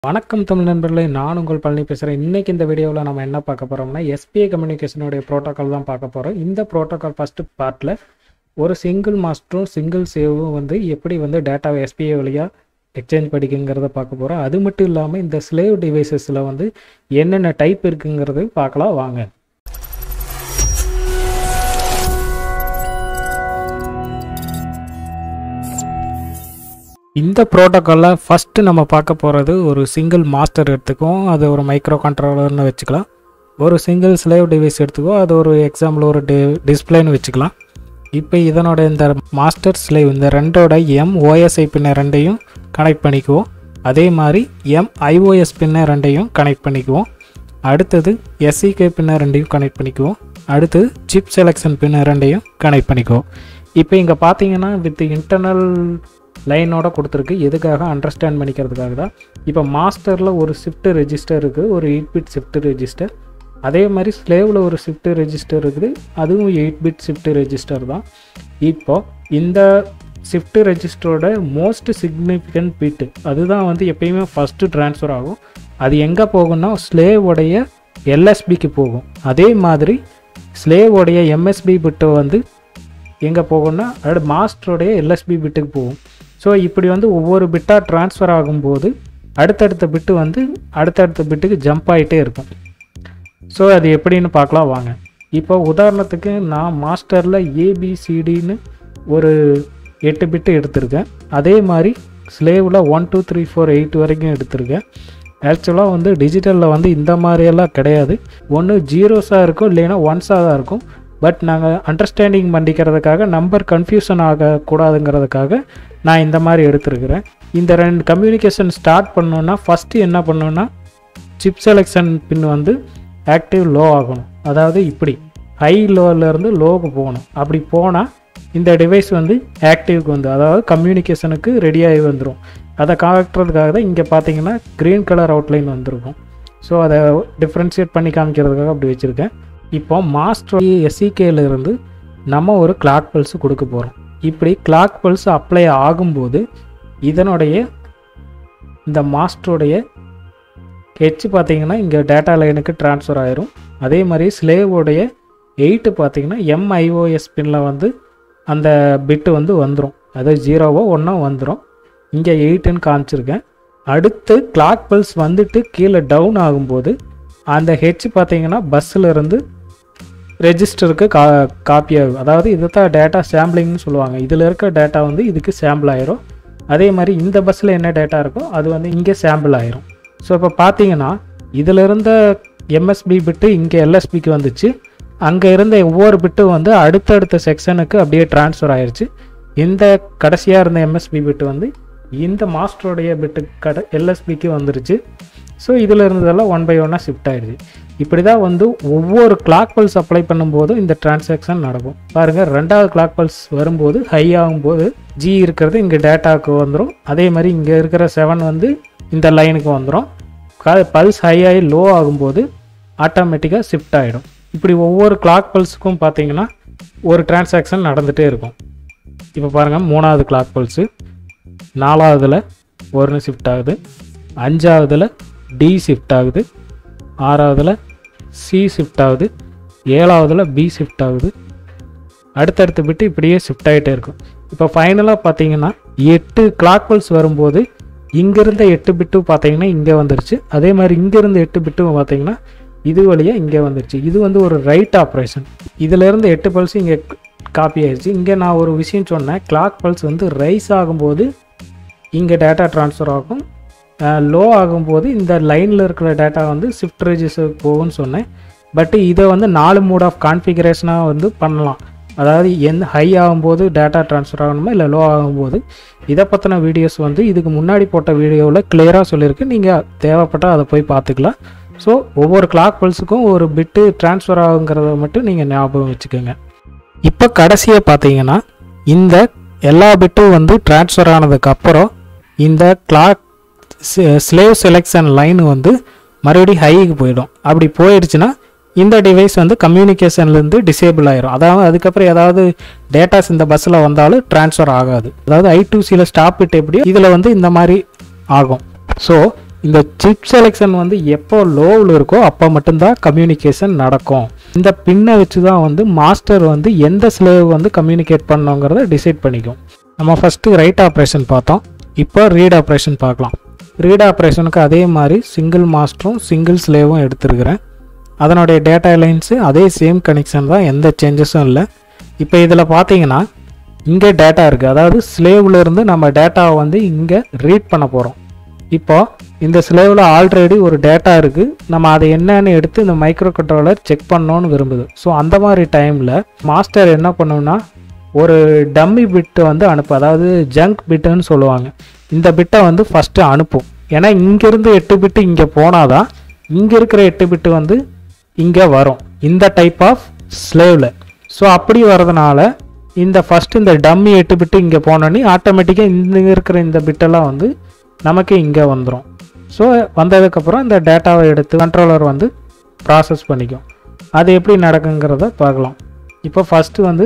வணக்கம் தமிழ் நண்பர்களே நான் உங்கள் பழனி பேசுகிறேன் இன்றைக்கி இந்த வீடியோவில் நம்ம என்ன பார்க்க போகிறோம்னா எஸ்பிஐ கம்யூனிகேஷனுடைய ப்ரோட்டோக்கால் தான் பார்க்க போகிறோம் இந்த ப்ரோட்டோக்கால் ஃபஸ்ட்டு பார்ட்டில் ஒரு சிங்கிள் மாஸ்டரும் சிங்கிள் சேவும் வந்து எப்படி வந்து டேட்டாவை எஸ்பிஐ வழியாக எக்ஸ்சேஞ்ச் படிக்குங்கிறத பார்க்க போகிறோம் அது மட்டும் இல்லாமல் இந்த ஸ்லேவ் டிவைசஸில் வந்து என்னென்ன டைப் இருக்குங்கிறது பார்க்கலாம் வாங்க இந்த ப்ரோட்டோக்காலில் ஃபஸ்ட்டு நம்ம பார்க்க போகிறது ஒரு சிங்கிள் மாஸ்டர் எடுத்துக்குவோம் அது ஒரு மைக்ரோ கண்ட்ரோலர்னு வச்சுக்கலாம் ஒரு சிங்கிள் ஸ்லேவ் டிவைஸ் எடுத்துக்கோ அது ஒரு எக்ஸாம்பிள் ஒரு டி டிஸ்பிளேன்னு வச்சுக்கலாம் இப்போ இதனோட இந்த மாஸ்டர் ஸ்லேவ் இந்த ரெண்டோட எம் ஓஎஸ்ஐ பின்ன ரெண்டையும் கனெக்ட் பண்ணிக்குவோம் அதே மாதிரி எம் ஐஓஎஸ் பின்ன ரெண்டையும் கனெக்ட் பண்ணிக்குவோம் அடுத்தது எஸ்சிகே பின்ன ரெண்டையும் கனெக்ட் பண்ணிக்குவோம் அடுத்து சிப் செலெக்ஷன் பின்ன ரெண்டையும் கனெக்ட் பண்ணிக்குவோம் இப்போ இங்கே பார்த்தீங்கன்னா வித் இன்டர்னல் லைனோட கொடுத்துருக்கு எதுக்காக அண்டர்ஸ்டாண்ட் பண்ணிக்கிறதுக்காக தான் இப்போ மாஸ்டரில் ஒரு ஷிஃப்ட் ரெஜிஸ்டர் இருக்குது ஒரு எயிட் பிட் ஷிஃப்ட் ரெஜிஸ்டர் அதே மாதிரி ஸ்லேவில் ஒரு ஷிஃப்ட் ரெஜிஸ்டர் இருக்குது அதுவும் எயிட் பிட் ஷிஃப்ட் ரெஜிஸ்டர் தான் இப்போ இந்த ஷிஃப்ட் ரெஜிஸ்டரோட மோஸ்ட் சிக்னிஃபிகண்ட் பிட்டு அதுதான் வந்து எப்பயுமே ஃபஸ்ட்டு ட்ரான்ஸ்ஃபர் ஆகும் அது எங்கே போகும்னா ஸ்லேவோடைய எல்எஸ்பிக்கு போகும் அதே மாதிரி ஸ்லேவோடைய எம்எஸ்பி பிட்டு வந்து எங்கே போகும்னா அடுத்து மாஸ்டருடைய எல்எஸ்பி பிட்டுக்கு போகும் ஸோ இப்படி வந்து ஒவ்வொரு பிட்டாக ட்ரான்ஸ்ஃபர் ஆகும்போது அடுத்தடுத்த பிட்டு வந்து அடுத்தடுத்த பிட்டுக்கு ஜம்ப் ஆகிட்டே இருக்கும் ஸோ அது எப்படின்னு பார்க்கலாம் வாங்க இப்போ உதாரணத்துக்கு நான் மாஸ்டரில் ஏபிசிடின்னு ஒரு எட்டு பிட்டு எடுத்திருக்கேன் அதே மாதிரி ஸ்லேவில் one two three four eight வரைக்கும் எடுத்திருக்கேன் ஆக்சுவலாக வந்து டிஜிட்டலில் வந்து இந்த மாதிரியெல்லாம் கிடையாது ஒன்று ஜீரோஸாக இருக்கும் இல்லைன்னா ஒன்ஸாக தான் இருக்கும் பட் நாங்கள் அண்டர்ஸ்டாண்டிங் பண்ணிக்கிறதுக்காக நம்பர் கன்ஃபியூஷன் ஆகக்கூடாதுங்கிறதுக்காக நான் இந்த மாதிரி எடுத்துருக்கிறேன் இந்த ரெண்டு கம்யூனிகேஷன் ஸ்டார்ட் பண்ணோன்னா ஃபஸ்ட்டு என்ன பண்ணோன்னா சிப் செலெக்ஷன் பின் வந்து ஆக்டிவ் லோ ஆகணும் அதாவது இப்படி ஹை லோவிலேருந்து லோவுக்கு போகணும் அப்படி போனால் இந்த டிவைஸ் வந்து ஆக்டிவ்க்கு வந்து அதாவது கம்யூனிகேஷனுக்கு ரெடியாகி வந்துடும் அதை காட்டுறதுக்காக தான் இங்கே பார்த்தீங்கன்னா க்ரீன் கலர் அவுட்லைன் வந்திருக்கும் ஸோ அதை டிஃப்ரென்ஷியேட் பண்ணி காமிக்கிறதுக்காக அப்படி வச்சுருக்கேன் இப்போ மாஸ்டர் எஸ்சிகேல இருந்து நம்ம ஒரு கிளாக் பல்ஸ் கொடுக்க போகிறோம் இப்படி கிளாக் பல்ஸ் அப்ளை ஆகும்போது இதனுடைய இந்த மாஸ்டருடைய ஹெச் பார்த்தீங்கன்னா இங்கே டேட்டா லைனுக்கு ட்ரான்ஸ்ஃபர் ஆயிரும் அதே மாதிரி ஸ்லேவோடைய எயிட்டு பார்த்தீங்கன்னா எம்ஐஓஎஸ் பின்னில் வந்து அந்த பிட்டு வந்து வந்துடும் அதாவது ஜீரோவோ ஒன்றோ வந்துடும் இங்கே எயிட்டுன்னு காமிச்சிருக்கேன் அடுத்து கிளாக் பல்ஸ் வந்துட்டு கீழே டவுன் ஆகும்போது அந்த ஹெச் பார்த்தீங்கன்னா பஸ்ஸில் இருந்து ரெஜிஸ்டருக்கு கா காப்பி ஆகும் அதாவது இதை தான் டேட்டா சாம்பிளிங்னு சொல்லுவாங்க இதில் இருக்க டேட்டா வந்து இதுக்கு சாம்பிள் ஆயிரும் அதே மாதிரி இந்த பஸ்ஸில் என்ன டேட்டா இருக்கோ அது வந்து இங்கே சாம்பிள் ஆயிரும் ஸோ இப்போ பார்த்தீங்கன்னா இதில் இருந்த எம்எஸ்பி பிட்டு இங்கே எல்எஸ்பிக்கு வந்துச்சு அங்கே இருந்த ஒவ்வொரு பிட்டும் வந்து அடுத்தடுத்த செக்ஷனுக்கு அப்படியே ட்ரான்ஸ்ஃபர் ஆயிடுச்சு இந்த கடைசியாக இருந்த எம்எஸ்பி பிட்டு வந்து இந்த மாஸ்டருடைய பிட்டு கடை எல்எஸ்பிக்கு வந்துருச்சு ஸோ இதில் இருந்ததெல்லாம் ஒன் பை ஒன்னாக ஷிஃப்ட் ஆயிடுச்சு இப்படி தான் வந்து ஒவ்வொரு கிளாக் பல்ஸ் அப்ளை பண்ணும்போதும் இந்த டிரான்சாக்ஷன் நடக்கும் பாருங்கள் ரெண்டாவது கிளாக் பல்ஸ் வரும்போது ஹை ஆகும்போது ஜி இருக்கிறது இங்கே டேட்டாவுக்கு வந்துடும் அதே மாதிரி இங்கே இருக்கிற செவன் வந்து இந்த லைனுக்கு வந்துடும் பல்ஸ் ஹை ஆகி லோ ஆகும்போது ஆட்டோமேட்டிக்காக ஷிஃப்ட் ஆகிடும் இப்படி ஒவ்வொரு கிளாக் பல்ஸுக்கும் பார்த்தீங்கன்னா ஒரு டிரான்சாக்ஷன் நடந்துகிட்டே இருக்கும் இப்போ பாருங்கள் மூணாவது கிளாக் பல்ஸு நாலாவதில் ஒன்று ஷிஃப்ட் ஆகுது அஞ்சாவதில் டி ஷிஃப்ட் ஆகுது ஆறாவதில் சி ஷிஃப்ட் ஆகுது ஏழாவதில் பி ஷிஃப்ட் ஆகுது அடுத்தடுத்த பிட்டு இப்படியே ஷிஃப்ட் ஆகிட்டே இருக்கும் இப்போ ஃபைனலாக பார்த்தீங்கன்னா எட்டு கிளாக் பல்ஸ் வரும்போது இங்கேருந்த எட்டு பிட்டும் பார்த்தீங்கன்னா இங்கே வந்துருச்சு அதே மாதிரி இங்கேருந்து எட்டு பிட்டும் பார்த்தீங்கன்னா இது வழியாக இங்கே வந்துருச்சு இது வந்து ஒரு ரைட் ஆப்ரேஷன் இதிலேருந்து எட்டு பல்ஸ் இங்கே காப்பி ஆயிடுச்சு இங்கே நான் ஒரு விஷயம் சொன்னேன் கிளாக் பல்ஸ் வந்து ரைஸ் ஆகும்போது இங்கே டேட்டா ட்ரான்ஸ்ஃபர் ஆகும் லோ ஆகும்போது இந்த லைனில் இருக்கிற டேட்டா வந்து ஷிஃப்ட் ரெஜிஸ்டர் போகும்னு சொன்னேன் பட் இதை வந்து நாலு மூட் ஆஃப் கான்ஃபிகரேஷனாக வந்து பண்ணலாம் அதாவது எந்த ஹை ஆகும்போது டேட்டா ட்ரான்ஸ்ஃபர் ஆகணுமா இல்லை லோ ஆகும்போது இதை பற்றின வீடியோஸ் வந்து இதுக்கு முன்னாடி போட்ட வீடியோவில் கிளியராக சொல்லியிருக்கு நீங்கள் தேவைப்பட்டால் அதை போய் பார்த்துக்கலாம் ஸோ ஒவ்வொரு கிளாக் பல்ஸுக்கும் ஒரு பிட்டு ட்ரான்ஸ்ஃபர் ஆகுங்கிறத மட்டும் நீங்கள் ஞாபகம் வச்சுக்கோங்க இப்போ கடைசியாக பார்த்தீங்கன்னா இந்த எல்லா பிட்டும் வந்து ட்ரான்ஸ்ஃபர் ஆனதுக்கப்புறம் இந்த கிளாக் ஸ்லேவ் செலெக்ஷன் லைன் வந்து மறுபடியும் ஹைக்கு போயிடும் அப்படி போயிடுச்சுன்னா இந்த டிவைஸ் வந்து கம்யூனிகேஷன்லேருந்து டிசேபிள் ஆயிரும் அதாவது அதுக்கப்புறம் ஏதாவது டேட்டாஸ் இந்த பஸ்ஸில் வந்தாலும் ட்ரான்ஸ்ஃபர் ஆகாது அதாவது ஐ டூ சியில் ஸ்டாப் பிட் எப்படியோ இதில் வந்து இந்த மாதிரி ஆகும் ஸோ இந்த சிப் செலெக்ஷன் வந்து எப்போ லோவில் இருக்கோ அப்போ மட்டும்தான் கம்யூனிகேஷன் நடக்கும் இந்த பின்னை வச்சு தான் வந்து மாஸ்டர் வந்து எந்த ஸ்லேவ் வந்து கம்யூனிகேட் பண்ணோங்கிறத டிசைட் பண்ணிக்கும் நம்ம ஃபஸ்ட்டு ரைட் ஆப்ரேஷன் பார்த்தோம் இப்போ ரீட் ஆப்ரேஷன் பார்க்கலாம் ரீட் ஆப்ரேஷனுக்கு அதே மாதிரி சிங்கிள் மாஸ்டரும் சிங்கிள் ஸ்லேவும் எடுத்துருக்கிறேன் அதனுடைய டேட்டா லைன்ஸு அதே சேம் கனெக்ஷன் தான் எந்த சேஞ்சஸும் இல்லை இப்போ இதில் பார்த்தீங்கன்னா இங்கே டேட்டா இருக்குது அதாவது ஸ்லேவில் இருந்து நம்ம டேட்டாவை வந்து இங்கே ரீட் பண்ண போகிறோம் இப்போ இந்த ஸ்லேவில் ஆல்ரெடி ஒரு டேட்டா இருக்குது நம்ம அதை என்னன்னு எடுத்து இந்த மைக்ரோ கண்ட்ரோலர் செக் பண்ணோன்னு விரும்புது ஸோ அந்த மாதிரி டைமில் மாஸ்டர் என்ன பண்ணுன்னா ஒரு டம்மி பிட்டு வந்து அனுப்பு அதாவது ஜங்க் பிட்டுன்னு சொல்லுவாங்க இந்த பிட்டை வந்து ஃபஸ்ட்டு அனுப்பும் ஏன்னா இங்கேருந்து எட்டு பிட்டு இங்கே போனால் தான் இங்கே இருக்கிற எட்டு பிட்டு வந்து இங்கே வரும் இந்த டைப் ஆஃப் ஸ்லேவில் ஸோ அப்படி வரதுனால இந்த ஃபஸ்ட்டு இந்த டம்மி எட்டு பிட்டு இங்கே போனோன்னே ஆட்டோமேட்டிக்காக இந்த இருக்கிற இந்த பிட்டெல்லாம் வந்து நமக்கு இங்கே வந்துடும் ஸோ வந்ததுக்கப்புறம் இந்த டேட்டாவை எடுத்து கண்ட்ரோலர் வந்து ப்ராசஸ் பண்ணிக்கும் அது எப்படி நடக்குங்கிறத பார்க்கலாம் இப்போ ஃபஸ்ட்டு வந்து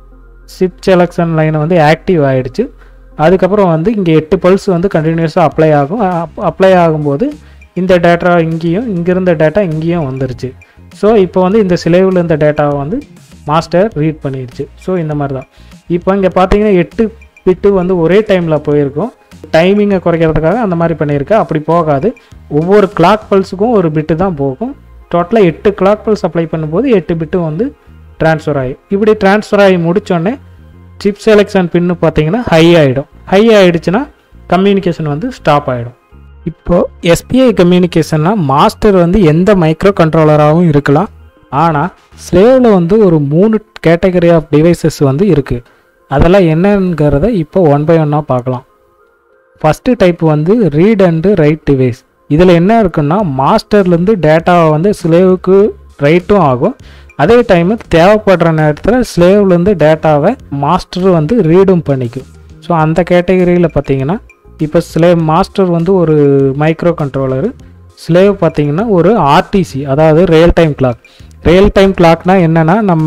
சிப் செலெக்ஷன் லைன் வந்து ஆக்டிவ் ஆகிடுச்சு அதுக்கப்புறம் வந்து இங்கே எட்டு பல்ஸ் வந்து கண்டினியூஸாக அப்ளை ஆகும் அப்ளை ஆகும்போது இந்த டேட்டா இங்கேயும் இங்கே இருந்த டேட்டா இங்கேயும் வந்துருச்சு ஸோ இப்போ வந்து இந்த சிலைவில் இருந்த டேட்டாவை வந்து மாஸ்டர் ரீட் பண்ணிடுச்சு ஸோ இந்த மாதிரி தான் இப்போ இங்கே பார்த்தீங்கன்னா எட்டு பிட்டு வந்து ஒரே டைமில் போயிருக்கும் டைமிங்கை குறைக்கிறதுக்காக அந்த மாதிரி பண்ணியிருக்கேன் அப்படி போகாது ஒவ்வொரு கிளாக் பல்ஸுக்கும் ஒரு பிட்டு தான் போகும் டோட்டலாக எட்டு கிளாக் பல்ஸ் அப்ளை பண்ணும்போது எட்டு பிட்டு வந்து ட்ரான்ஸ்ஃபர் ஆகி இப்படி ட்ரான்ஸ்ஃபர் ஆகி முடித்தோடனே சிப் செலெக்ஷன் பின்னு பார்த்தீங்கன்னா ஹை ஆகிடும் ஹை ஆகிடுச்சுன்னா கம்யூனிகேஷன் வந்து ஸ்டாப் ஆகிடும் இப்போது எஸ்பிஐ கம்யூனிகேஷன்னா மாஸ்டர் வந்து எந்த மைக்ரோ கண்ட்ரோலராகவும் இருக்கலாம் ஆனால் ஸ்லேவில் வந்து ஒரு மூணு கேட்டகரி ஆஃப் டிவைசஸ் வந்து இருக்குது அதெல்லாம் என்னங்கிறத இப்போ ஒன் பை ஒன்னாக பார்க்கலாம் ஃபஸ்ட்டு டைப் வந்து ரீட் அண்டு ரைட் டிவைஸ் இதில் என்ன இருக்குன்னா மாஸ்டர்லேருந்து டேட்டாவை வந்து ஸ்லேவுக்கு ரைட்டும் ஆகும் அதே டைம் தேவைப்படுற நேரத்தில் ஸ்லேவ்லேருந்து டேட்டாவை மாஸ்டர் வந்து ரீடும் பண்ணிக்கும் ஸோ அந்த கேட்டகரியில் பார்த்தீங்கன்னா இப்போ ஸ்லேவ் மாஸ்டர் வந்து ஒரு மைக்ரோ கண்ட்ரோலரு ஸ்லேவ் பார்த்தீங்கன்னா ஒரு ஆர்டிசி அதாவது real time clock real time கிளாக்னா என்னென்னா நம்ம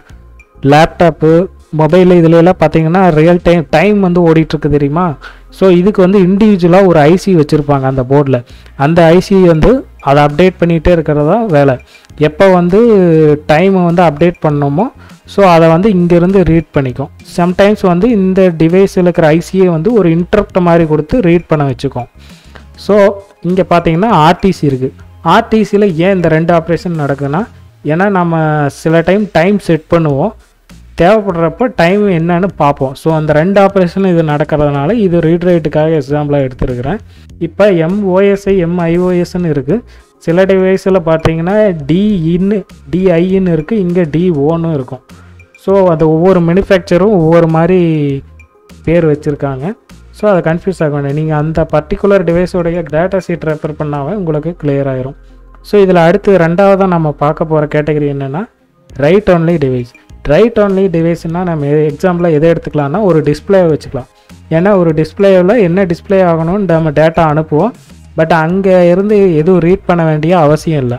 லேப்டாப்பு மொபைல் இதுல எல்லாம் பார்த்தீங்கன்னா ரியல் டைம் டைம் வந்து ஓடிட்டுருக்கு தெரியுமா ஸோ இதுக்கு வந்து இண்டிவிஜுவலாக ஒரு ஐசி வச்சுருப்பாங்க அந்த போர்டில் அந்த ஐசி வந்து அதை அப்டேட் பண்ணிகிட்டே இருக்கிறதா வேலை எப்போ வந்து டைமை வந்து அப்டேட் பண்ணோமோ ஸோ அதை வந்து இங்கேருந்து ரீட் பண்ணிக்கும் சம்டைம்ஸ் வந்து இந்த டிவைஸில் இருக்கிற ஐசியை வந்து ஒரு இன்டரப்ட் மாதிரி கொடுத்து ரீட் பண்ண வச்சுக்கும் ஸோ இங்கே பார்த்தீங்கன்னா ஆர்டிசி இருக்குது ஆர்டிசியில் ஏன் இந்த ரெண்டு ஆப்ரேஷன் நடக்குதுன்னா ஏன்னா நம்ம சில டைம் டைம் செட் பண்ணுவோம் தேவைப்படுறப்ப டைம் என்னன்னு பார்ப்போம் ஸோ அந்த ரெண்டு ஆப்ரேஷன் இது நடக்கிறதுனால இது ரீட் ரைட்டுக்காக எக்ஸாம்பிளாக எடுத்துருக்கிறேன் இப்போ எம்ஓஎஸ்ஐ எம்ஐஓஎஸ்ன்னு இருக்குது சில டிவைஸில் பார்த்தீங்கன்னா டிஇன்னு டிஐன்னு இருக்குது இங்கே டிஓன்னு இருக்கும் ஸோ அது ஒவ்வொரு மேனுஃபேக்சரும் ஒவ்வொரு மாதிரி பேர் வச்சுருக்காங்க ஸோ அதை கன்ஃபியூஸ் ஆக வேண்டாம் நீங்கள் அந்த பர்டிகுலர் டிவைஸோடைய டேட்டா சீட் ரெஃபர் பண்ணாவே உங்களுக்கு கிளியர் ஆயிரும் ஸோ இதில் அடுத்து ரெண்டாவதாக நம்ம பார்க்க போகிற கேட்டகரி என்னென்னா write only device write only டிவைஸ்னால் நம்ம எக்ஸாம்பிளாக எதை எடுத்துக்கலாம்னா ஒரு டிஸ்பிளே வச்சுக்கலாம் ஏன்னா ஒரு டிஸ்பிளேவில் என்ன டிஸ்பிளே ஆகணும்னு நம்ம டேட்டா அனுப்புவோம் பட் அங்கே இருந்து எதுவும் ரீட் பண்ண வேண்டிய அவசியம் இல்லை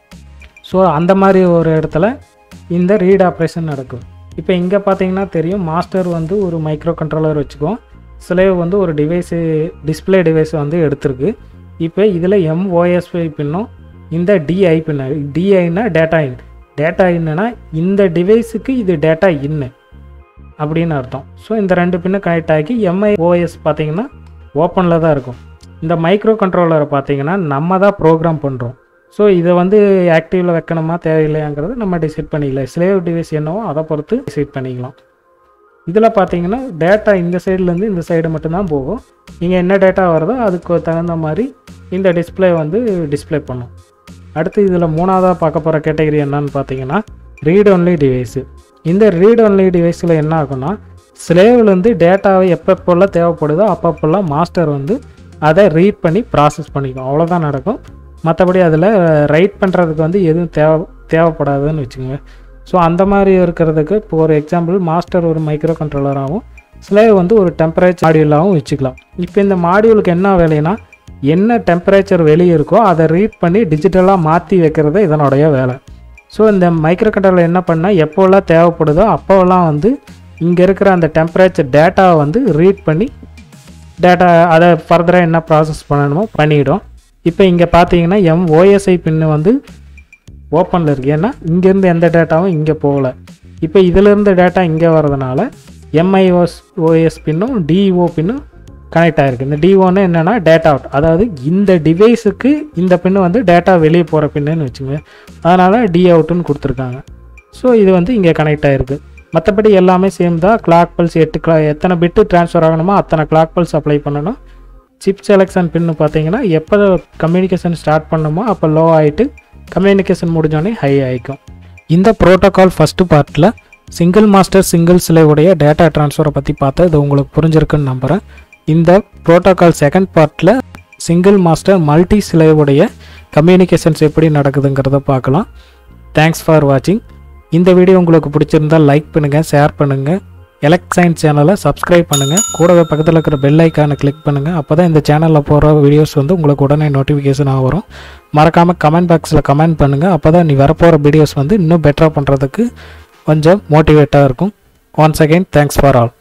ஸோ அந்த மாதிரி ஒரு இடத்துல இந்த ரீட் ஆப்ரேஷன் நடக்கும் இப்போ இங்கே பார்த்தீங்கன்னா தெரியும் மாஸ்டர் வந்து ஒரு மைக்ரோ கண்ட்ரோலர் வச்சுக்குவோம் ஸ்லேவ் வந்து ஒரு டிவைஸு டிஸ்பிளே டிவைஸ் வந்து எடுத்திருக்கு இப்போ இதில் எம்ஓஎஸ்ஐ பின்னும் இந்த டிஐ பின்ன டிஐனா டேட்டா இன் டேட்டா இன்னுனா இந்த டிவைஸுக்கு இது டேட்டா இன்னு அப்படின்னு அர்த்தம் ஸோ இந்த ரெண்டு பின்னும் கனெக்ட் ஆகி எம்ஐ ஓஎஸ் பார்த்தீங்கன்னா ஓப்பனில் தான் இருக்கும் இந்த மைக்ரோ கண்ட்ரோலரை பார்த்தீங்கன்னா நம்ம தான் ப்ரோக்ராம் பண்ணுறோம் ஸோ இதை வந்து ஆக்டிவில் வைக்கணுமா தேவையில்லையாங்கிறத நம்ம டிசைட் பண்ணிக்கலாம் ஸ்லேவ் டிவைஸ் என்னவோ அதை பொறுத்து டிசைட் பண்ணிக்கலாம் இதில் பார்த்தீங்கன்னா டேட்டா இந்த சைட்லேருந்து இந்த சைடு மட்டும்தான் போகும் நீங்கள் என்ன டேட்டா வருதோ அதுக்கு தகுந்த மாதிரி இந்த டிஸ்பிளே வந்து டிஸ்பிளே பண்ணும் அடுத்து இதில் மூணாவதாக பார்க்க போகிற கேட்டகரி என்னன்னு பார்த்தீங்கன்னா ரீட் ஒன்லி டிவைஸு இந்த ரீட் ஒன்லி டிவைஸில் என்ன ஆகும்னா ஸ்லேவ்லேருந்து டேட்டாவை எப்பப்போல்லாம் தேவைப்படுதோ அப்பப்போல்லாம் மாஸ்டர் வந்து அதை ரீட் பண்ணி ப்ராசஸ் பண்ணிக்கும் அவ்வளோதான் நடக்கும் மற்றபடி அதில் ரைட் பண்ணுறதுக்கு வந்து எதுவும் தேவை தேவைப்படாதுன்னு வச்சுக்கோங்க ஸோ அந்த மாதிரி இருக்கிறதுக்கு இப்போ ஒரு எக்ஸாம்பிள் மாஸ்டர் ஒரு மைக்ரோ கண்ட்ரோலராகவும் ஸ்லேவ் வந்து ஒரு டெம்பரேச்சர் மாடியூலாகவும் வச்சுக்கலாம் இப்போ இந்த மாடியூலுக்கு என்ன வேலைன்னா என்ன டெம்பரேச்சர் வெளியே இருக்கோ அதை ரீட் பண்ணி டிஜிட்டலாக மாற்றி வைக்கிறது இதனுடைய வேலை ஸோ இந்த மைக்ரோ கண்ட்ரோலர் என்ன பண்ணால் எப்போல்லாம் தேவைப்படுதோ அப்போல்லாம் வந்து இங்கே இருக்கிற அந்த டெம்பரேச்சர் டேட்டாவை வந்து ரீட் பண்ணி டேட்டா அதை ஃபர்தராக என்ன ப்ராசஸ் பண்ணணுமோ பண்ணிவிடும் இப்போ இங்கே பார்த்தீங்கன்னா எம் ஓஎஸ்ஐ பின்னு வந்து ஓப்பனில் இருக்குது ஏன்னா இங்கேருந்து எந்த டேட்டாவும் இங்கே போகல இப்போ இதிலேருந்து டேட்டா இங்கே வர்றதுனால எம்ஐஓஎஸ் ஓஎஸ் பின்னும் டிஓ பின்னும் கனெக்ட் ஆகிருக்கு இந்த டிஓன்னு என்னென்னா டேட்டா அவுட் அதாவது இந்த டிவைஸுக்கு இந்த பின்னு வந்து டேட்டா வெளியே போகிற பின்னுன்னு வச்சுங்க அதனால் டி அவுட்டுன்னு கொடுத்துருக்காங்க ஸோ இது வந்து இங்கே கனெக்ட் ஆகிருக்கு மற்றபடி எல்லாமே சேம் தான் கிளாக் பல்ஸ் எட்டு கிளா எத்தனை பிட்டு ட்ரான்ஸ்ஃபர் ஆகணுமோ அத்தனை கிளாக் பல்ஸ் அப்ளை பண்ணணும் சிப் செலெக்ஷன் பின்னு பார்த்தீங்கன்னா எப்போ கம்யூனிகேஷன் ஸ்டார்ட் பண்ணுமோ அப்போ லோ ஆகிட்டு கம்யூனிகேஷன் முடிஞ்சோடனே ஹை ஆகிக்கும் இந்த ப்ரோட்டோகால் ஃபஸ்ட்டு பார்ட்டில் சிங்கிள் மாஸ்டர் சிங்கிள் சிலைவுடைய டேட்டா ட்ரான்ஸ்ஃபரை பற்றி பார்த்தா இது உங்களுக்கு புரிஞ்சிருக்குன்னு நம்புகிறேன் இந்த ப்ரோட்டோகால் செகண்ட் பார்ட்டில் சிங்கிள் மாஸ்டர் மல்டி சிலைவுடைய கம்யூனிகேஷன்ஸ் எப்படி நடக்குதுங்கிறத பார்க்கலாம் தேங்க்ஸ் ஃபார் வாட்சிங் இந்த வீடியோ உங்களுக்கு பிடிச்சிருந்தால் லைக் பண்ணுங்கள் ஷேர் பண்ணுங்கள் எலக்ட் சயின்ஸ் சேனலை சப்ஸ்கிரைப் பண்ணுங்கள் கூடவே பக்கத்தில் இருக்கிற பெல் ஐக்கானை கிளிக் பண்ணுங்கள் அப்போ தான் இந்த சேனலில் போகிற வீடியோஸ் வந்து உங்களுக்கு உடனே நோட்டிஃபிகேஷனாக வரும் மறக்காமல் கமெண்ட் பாக்ஸில் கமெண்ட் பண்ணுங்கள் அப்போ தான் நீ வரப்போகிற வீடியோஸ் வந்து இன்னும் பெட்டராக பண்ணுறதுக்கு கொஞ்சம் மோட்டிவேட்டாக இருக்கும் once again thanks for all